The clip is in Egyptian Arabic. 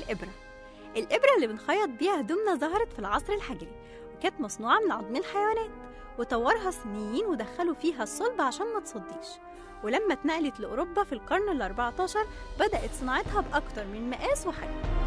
الإبرة الإبرة اللي بنخيط بيها هدومنا ظهرت في العصر الحجري وكانت مصنوعة من عظم الحيوانات وطورها صينيين ودخلوا فيها الصلب عشان ما تصديش ولما اتنقلت لأوروبا في القرن ال 14 بدأت صناعتها بأكتر من مقاس وحجم